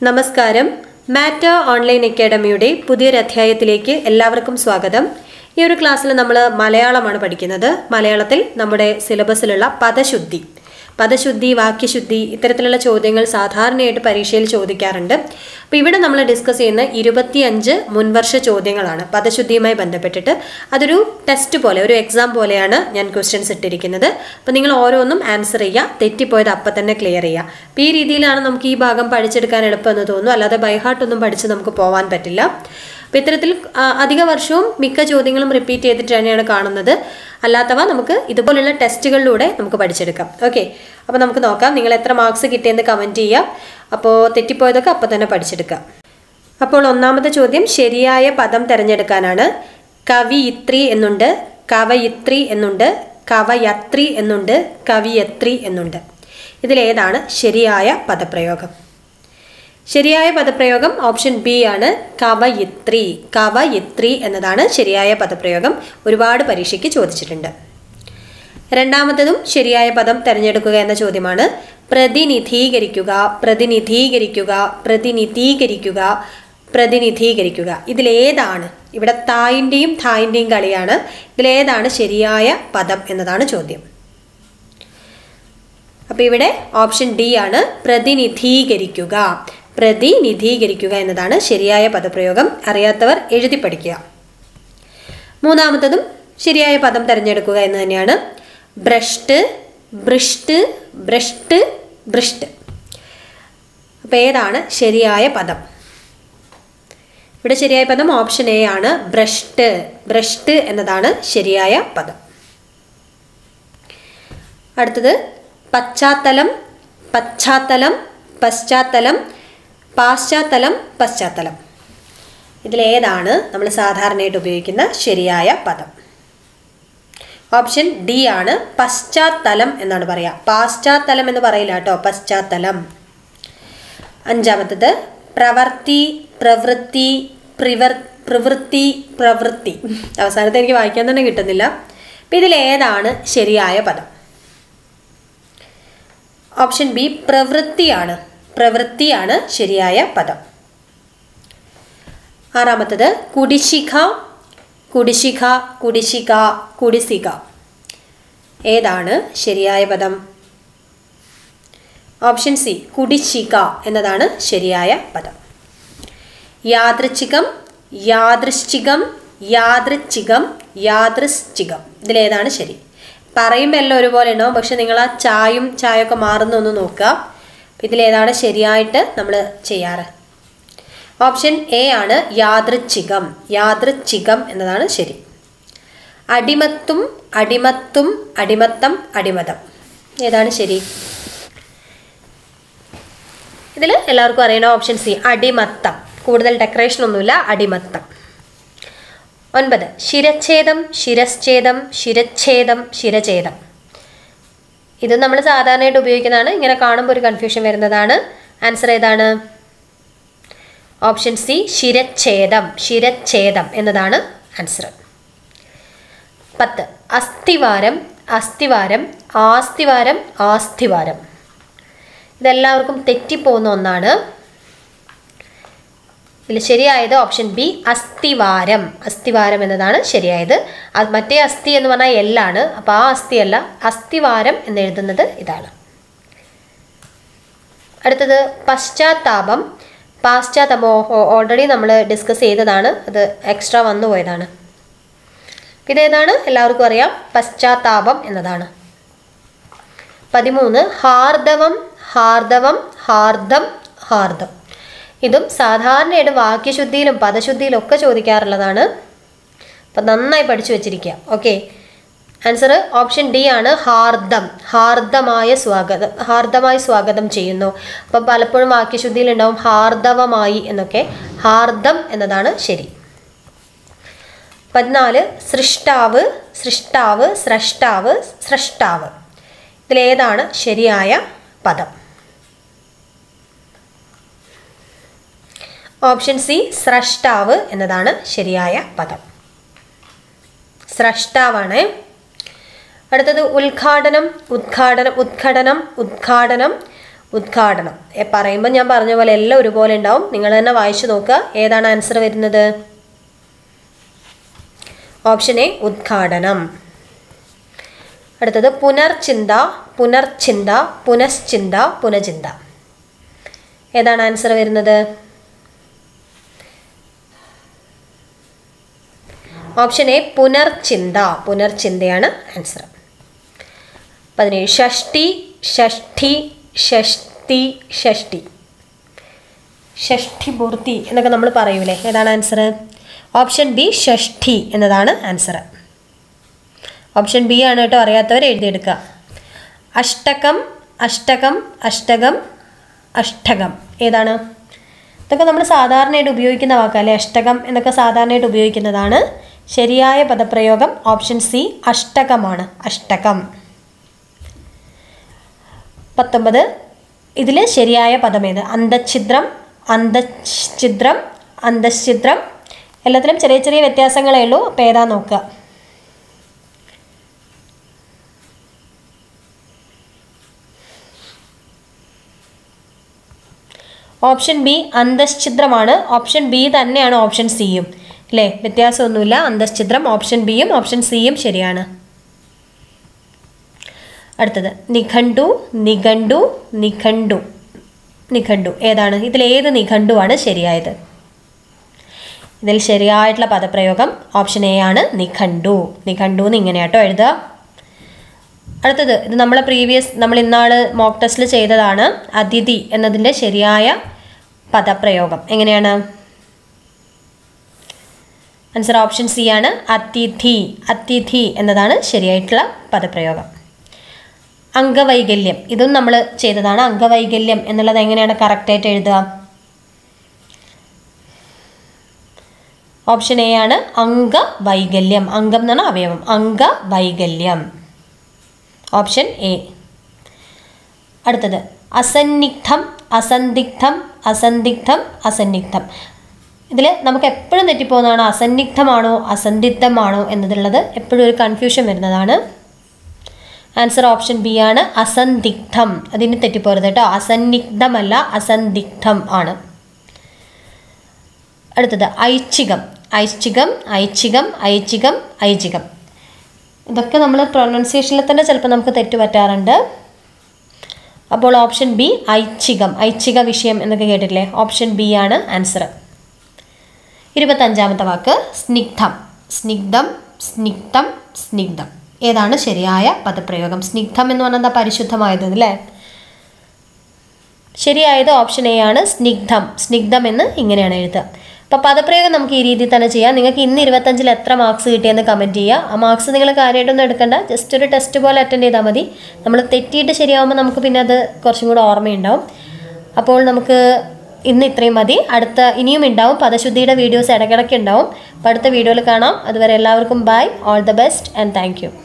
നമസ്കാരം മാറ്റ ഓൺലൈൻ അക്കാഡമിയുടെ പുതിയൊരു അധ്യായത്തിലേക്ക് എല്ലാവർക്കും സ്വാഗതം ഈ ഒരു ക്ലാസ്സിൽ നമ്മൾ മലയാളമാണ് പഠിക്കുന്നത് മലയാളത്തിൽ നമ്മുടെ സിലബസിലുള്ള പദശുദ്ധി പദശുദ്ധി വാക്യശുദ്ധി ഇത്തരത്തിലുള്ള ചോദ്യങ്ങൾ സാധാരണയായിട്ട് പരീക്ഷയിൽ ചോദിക്കാറുണ്ട് അപ്പോൾ ഇവിടെ നമ്മൾ ഡിസ്കസ് ചെയ്യുന്ന ഇരുപത്തിയഞ്ച് മുൻവർഷ ചോദ്യങ്ങളാണ് പദശുദ്ധിയുമായി ബന്ധപ്പെട്ടിട്ട് അതൊരു ടെസ്റ്റ് പോലെ ഒരു എക്സാം പോലെയാണ് ഞാൻ ക്വസ്റ്റ്യൻസ് ഇട്ടിരിക്കുന്നത് അപ്പോൾ നിങ്ങൾ ഓരോന്നും ആൻസർ ചെയ്യുക തെറ്റിപ്പോയത് അപ്പം തന്നെ ക്ലിയർ ചെയ്യുക അപ്പോൾ ഈ രീതിയിലാണ് നമുക്ക് ഈ ഭാഗം പഠിച്ചെടുക്കാൻ എളുപ്പമെന്ന് തോന്നുന്നു അല്ലാതെ ബൈഹാർട്ടൊന്നും പഠിച്ച് നമുക്ക് പോകാൻ പറ്റില്ല അപ്പോൾ ഇത്തരത്തിൽ ആ, അധിക വർഷവും മിക്ക ചോദ്യങ്ങളും റിപ്പീറ്റ് ചെയ്തിട്ട് തന്നെയാണ് കാണുന്നത് അല്ലാത്തവ നമുക്ക് ഇതുപോലുള്ള ടെസ്റ്റുകളിലൂടെ നമുക്ക് പഠിച്ചെടുക്കാം ഓക്കെ അപ്പോൾ നമുക്ക് നോക്കാം നിങ്ങൾ എത്ര മാർക്സ് കിട്ടിയെന്ന് കമൻറ്റ് ചെയ്യാം അപ്പോൾ തെറ്റിപ്പോയതൊക്കെ അപ്പോൾ തന്നെ പഠിച്ചെടുക്കാം അപ്പോൾ ഒന്നാമത്തെ ചോദ്യം ശരിയായ പദം തിരഞ്ഞെടുക്കാനാണ് കവിയിത്രി എന്നുണ്ട് കവയിത്രി എന്നുണ്ട് കവയത്രി എന്നുണ്ട് കവിയത്രി എന്നുണ്ട് ഇതിലേതാണ് ശരിയായ പദപ്രയോഗം ശരിയായ പദപ്രയോഗം ഓപ്ഷൻ ബി ആണ് കവയിത്രി കവയിത്രി എന്നതാണ് ശരിയായ പദപ്രയോഗം ഒരുപാട് പരീക്ഷയ്ക്ക് ചോദിച്ചിട്ടുണ്ട് രണ്ടാമത്തതും ശരിയായ പദം തിരഞ്ഞെടുക്കുക എന്ന ചോദ്യമാണ് പ്രതിനിധീകരിക്കുക പ്രതിനിധീകരിക്കുക പ്രതിനിധീകരിക്കുക പ്രതിനിധീകരിക്കുക ഇതിലേതാണ് ഇവിടെ തായിൻ്റെയും തായിൻ്റെയും കളിയാണ് ഇതിലേതാണ് ശരിയായ പദം എന്നതാണ് ചോദ്യം അപ്പോൾ ഇവിടെ ഓപ്ഷൻ ഡി ആണ് പ്രതിനിധീകരിക്കുക പ്രതിനിധീകരിക്കുക എന്നതാണ് ശരിയായ പദപ്രയോഗം അറിയാത്തവർ എഴുതി പഠിക്കുക മൂന്നാമത്തതും ശരിയായ പദം തിരഞ്ഞെടുക്കുക എന്ന് തന്നെയാണ് ഭ്രഷ്ട് ഭൃഷ്ട് ഭ്രഷ്ട് ഭൃഷ്ട് അപ്പോൾ ഏതാണ് ശരിയായ പദം ഇവിടെ ശരിയായ പദം ഓപ്ഷൻ എ ആണ് ഭ്രഷ്ട് ഭ്രഷ്ട് എന്നതാണ് ശരിയായ പദം അടുത്തത് പശ്ചാത്തലം പശ്ചാത്തലം പശ്ചാത്തലം പാശ്ചാത്തലം പശ്ചാത്തലം ഇതിലേതാണ് നമ്മൾ സാധാരണയായിട്ട് ഉപയോഗിക്കുന്ന ശരിയായ പദം ഓപ്ഷൻ ഡി ആണ് പശ്ചാത്തലം എന്നാണ് പറയുക പാശ്ചാത്തലം എന്ന് പറയില്ല കേട്ടോ പശ്ചാത്തലം അഞ്ചാമത്തത് പ്രവർത്തി പ്രവൃത്തി പ്രിവർ പ്രവൃത്തി പ്രവൃത്തി അവസാനത്തെ എനിക്ക് വായിക്കാൻ തന്നെ കിട്ടുന്നില്ല അപ്പം ഇതിലേതാണ് ശരിയായ പദം ഓപ്ഷൻ ബി പ്രവൃത്തിയാണ് പ്രവൃത്തിയാണ് ശരിയായ പദം ആറാമത്തത് കുടിശിഖ കുടിശിഖ കുടിശിക കുടിസിക ഏതാണ് ശരിയായ പദം ഓപ്ഷൻ സി കുടിശിക എന്നതാണ് ശരിയായ പദം യാദൃച്ഛികം യാദൃശ്ചികം യാദൃച്ഛികം യാദൃശ്ചികം ഇതിലേതാണ് ശരി പറയുമ്പോൾ എല്ലാം ഒരുപോലെ ഉണ്ടാവും പക്ഷെ നിങ്ങൾ ആ ചായും ചായൊക്കെ മാറുന്ന ഒന്ന് നോക്കുക ഇതിലേതാണ് ശരിയായിട്ട് നമ്മൾ ചെയ്യാറ് ഓപ്ഷൻ എ ആണ് യാദൃച്ഛികം യാദൃച്ഛികം എന്നതാണ് ശരി അടിമത്തും അടിമത്തും അടിമത്തം അടിമതം ഏതാണ് ശരി ഇതിൽ എല്ലാവർക്കും അറിയണ ഓപ്ഷൻ സി അടിമത്തം കൂടുതൽ ഡെക്കറേഷൻ ഒന്നുമില്ല അടിമത്തം ഒൻപത് ശിരച്ഛേദം ശിരശ്ഛേദം ശിരച്ഛേദം ശിരഛേദം ഇത് നമ്മൾ സാധാരണയായിട്ട് ഉപയോഗിക്കുന്നതാണ് ഇങ്ങനെ കാണുമ്പോൾ ഒരു കൺഫ്യൂഷൻ വരുന്നതാണ് ആൻസർ ഏതാണ് ഓപ്ഷൻ സി ശിരച്ഛേദം ശിരച്ഛേദം എന്നതാണ് ആൻസർ പത്ത് അസ്ഥിവാരം അസ്ഥിവാരം ആസ്തിവാരം ആസ്തിവാരം ഇതെല്ലാവർക്കും തെറ്റിപ്പോകുന്ന ഒന്നാണ് ഇതിൽ ശരിയായത് ഓപ്ഷൻ ബി അസ്ഥിവാരം അസ്ഥിവാരം എന്നതാണ് ശരിയായത് അത് മറ്റേ അസ്ഥി എന്ന് പറഞ്ഞാൽ എല്ലാണ് അപ്പോൾ ആ അസ്ഥിയല്ല അസ്ഥിവാരം എന്ന് എഴുതുന്നത് ഇതാണ് അടുത്തത് പശ്ചാത്താപം പാശ്ചാത്തപം ഓൾറെഡി നമ്മൾ ഡിസ്കസ് ചെയ്തതാണ് അത് എക്സ്ട്രാ വന്നു പോയതാണ് ഇതേതാണ് എല്ലാവർക്കും അറിയാം പശ്ചാത്താപം എന്നതാണ് പതിമൂന്ന് ഹാർദവം ഹാർദവം ഹാർദം ഹാർദം ഇതും സാധാരണയായിട്ട് വാക്യശുദ്ധിയിലും പദശുദ്ധിയിലും ഒക്കെ ചോദിക്കാറുള്ളതാണ് അപ്പം നന്നായി പഠിച്ചു വെച്ചിരിക്കുക ഓക്കെ ആൻസർ ഓപ്ഷൻ ഡി ആണ് ഹാർദം ഹാർദമായ സ്വാഗതം ഹാർദമായി സ്വാഗതം ചെയ്യുന്നു അപ്പം പലപ്പോഴും വാക്യശുദ്ധിയിൽ ഉണ്ടാവും ഹാർദവമായി എന്നൊക്കെ ഹാർദം എന്നതാണ് ശരി പതിനാല് സൃഷ്ടാവ് സൃഷ്ടാവ് സ്രഷ്ടാവ് സ്രഷ്ടാവ് ഇതിലേതാണ് ശരിയായ പദം ഓപ്ഷൻ സി സ്രഷ്ടാവ് എന്നതാണ് ശരിയായ പദം സ്രഷ്ടാവാണ് അടുത്തത് ഉദ്ഘാടനം ഉദ്ഘാടനം ഉദ്ഘടനം ഉദ്ഘാടനം ഉദ്ഘാടനം എ, പറയുമ്പോൾ ഞാൻ പറഞ്ഞ പോലെ എല്ലാം ഒരുപോലെ ഉണ്ടാവും നിങ്ങൾ തന്നെ വായിച്ചു നോക്കുക ഏതാണ് ആൻസർ വരുന്നത് ഓപ്ഷൻ എ ഉദ്ഘാടനം അടുത്തത് പുനർചിന്ത പുനർചിന്ത പുനശ്ചിന്ത പുനചിന്ത ഏതാണ് ആൻസർ വരുന്നത് ഓപ്ഷൻ എ പുനർചിന്ത പുനർചിന്തയാണ് ആൻസർ പതിനേഴ് ഷഷ്ടി ഷഷ്ടി ഷഷ്ടി ഷഷ്ടി ഷഷ്ടി പൂർത്തി എന്നൊക്കെ നമ്മൾ പറയൂലേ ഏതാണ് ആൻസർ ഓപ്ഷൻ ബി ഷഷ്ടി എന്നതാണ് ആൻസർ ഓപ്ഷൻ ബി ആണ് കേട്ടോ അറിയാത്തവർ എഴുതിയെടുക്കുക അഷ്ടകം അഷ്ടകം അഷ്ടകം അഷ്ടകം ഏതാണ് ഇതൊക്കെ നമ്മൾ സാധാരണയായിട്ട് ഉപയോഗിക്കുന്ന വാക്കല്ലേ അഷ്ടകം എന്നൊക്കെ സാധാരണയായിട്ട് ഉപയോഗിക്കുന്നതാണ് ശരിയായ പദപ്രയോഗം ഓപ്ഷൻ സി അഷ്ടകമാണ് അഷ്ടകം പത്തൊമ്പത് ഇതിൽ ശരിയായ പദം ഏത് അന്തഛിദ്രം അന്തഛിദ്രം അന്തഛിദ്രം എല്ലാത്തിലും ചെറിയ ചെറിയ വ്യത്യാസങ്ങളേ ഉള്ളൂ അപ്പോൾ ഏതാ നോക്കുക ഓപ്ഷൻ ബി അന്തശ്ചിദ്രമാണ് ഓപ്ഷൻ ബി തന്നെയാണ് ഓപ്ഷൻ സിയും അല്ലേ വ്യത്യാസമൊന്നുമില്ല അന്തശ്ചിദ്രം ഓപ്ഷൻ ബിയും ഓപ്ഷൻ സിയും ശരിയാണ് അടുത്തത് നിഘണ്ടു നിഘണ്ടു നിഘണ്ടു നിഘണ്ടു ഏതാണ് ഇതിൽ ഏത് നിഘണ്ടുവാണ് ശരിയായത് ഇതിൽ ശരിയായിട്ടുള്ള പദപ്രയോഗം ഓപ്ഷൻ എ ആണ് നിഘണ്ടു നിഘണ്ടു എന്ന് ഇങ്ങനെയാട്ടോ എഴുതുക അടുത്തത് ഇത് നമ്മളെ പ്രീവിയസ് നമ്മൾ ഇന്നാള് മോക്ക് ടെസ്റ്റിൽ ചെയ്തതാണ് അതിഥി എന്നതിൻ്റെ ശരിയായ പദപ്രയോഗം എങ്ങനെയാണ് ആൻസർ ഓപ്ഷൻ സി ആണ് അതിഥി അതിഥി എന്നതാണ് ശരിയായിട്ടുള്ള പദപ്രയോഗം അംഗവൈകല്യം ഇതും നമ്മൾ ചെയ്തതാണ് അംഗവൈകല്യം എന്നുള്ളത് എങ്ങനെയാണ് കറക്റ്റായിട്ട് എഴുതുക ഓപ്ഷൻ എ ആണ് അംഗവൈകല്യം അംഗം എന്ന് പറഞ്ഞാൽ അവയവം അംഗവൈകല്യം ഓപ്ഷൻ എ അടുത്തത് അസന്നിഗ്ധം അസന്ദിഗ്ധം അസന്ദിഗ്ധം അസന്നിഗ്ധം ഇതിൽ നമുക്ക് എപ്പോഴും തെറ്റിപ്പോകുന്നതാണ് അസന്നിഗ്ധമാണോ അസന്ദിഗ്ധമാണോ എന്നതുള്ളത് എപ്പോഴും ഒരു കൺഫ്യൂഷൻ വരുന്നതാണ് ആൻസർ ഓപ്ഷൻ ബി ആണ് അസന്ദിഗ്ധം അതിന് തെറ്റിപ്പോരുത് കേട്ടോ അസന്നിഗ്ധമല്ല അസന്ദിഗ്ധം ആണ് അടുത്തത് ഐച്ഛികം ഐച്ഛികം ഐച്ഛികം ഐച്ഛികം ഐച്ഛികം ഇതൊക്കെ നമ്മൾ പ്രൊനൗൺസിയേഷനിൽ തന്നെ ചിലപ്പോൾ നമുക്ക് തെറ്റ് പറ്റാറുണ്ട് അപ്പോൾ ഓപ്ഷൻ ബി ഐച്ഛികം ഐച്ഛിക വിഷയം എന്നൊക്കെ കേട്ടിട്ടില്ലേ ഓപ്ഷൻ ബി ആണ് ആൻസർ ഇരുപത്തഞ്ചാമത്തെ വാക്ക് സ്നിഗ്ധം സ്നിഗ്ധം സ്നിഗ്ധം സ്നിഗ്ധം ഏതാണ് ശരിയായ പദപ്രയോഗം സ്നിഗ്ധം എന്ന് പറഞ്ഞാൽ എന്താ പരിശുദ്ധമായത് അല്ലേ ശരിയായത് ഓപ്ഷൻ എ ആണ് സ്നിഗ്ധം സ്നിഗ്ധം എന്ന് ഇങ്ങനെയാണ് എഴുതുക അപ്പോൾ പദപ്രയോഗം നമുക്ക് ഈ രീതിയിൽ തന്നെ ചെയ്യാം നിങ്ങൾക്ക് ഇന്ന് ഇരുപത്തഞ്ചിൽ എത്ര മാർക്സ് കിട്ടിയെന്ന് കമൻറ്റ് ചെയ്യുക ആ മാർക്സ് നിങ്ങൾ കാര്യമായിട്ടൊന്നും എടുക്കണ്ട ജസ്റ്റ് ഒരു ടെസ്റ്റ് പോലെ അറ്റൻഡ് ചെയ്താൽ മതി നമ്മൾ തെറ്റിയിട്ട് ശരിയാവുമ്പോൾ നമുക്ക് പിന്നെ അത് കുറച്ചും കൂടെ ഓർമ്മയുണ്ടാവും അപ്പോൾ നമുക്ക് ഇന്ന് ഇത്രയും മതി അടുത്ത ഇനിയും ഉണ്ടാവും പദശുദ്ധിയുടെ വീഡിയോസ് ഇടയ്ക്കിടയ്ക്ക് ഉണ്ടാവും അപ്പോൾ അടുത്ത വീഡിയോയിൽ കാണാം അതുവരെ എല്ലാവർക്കും bye all the best and thank U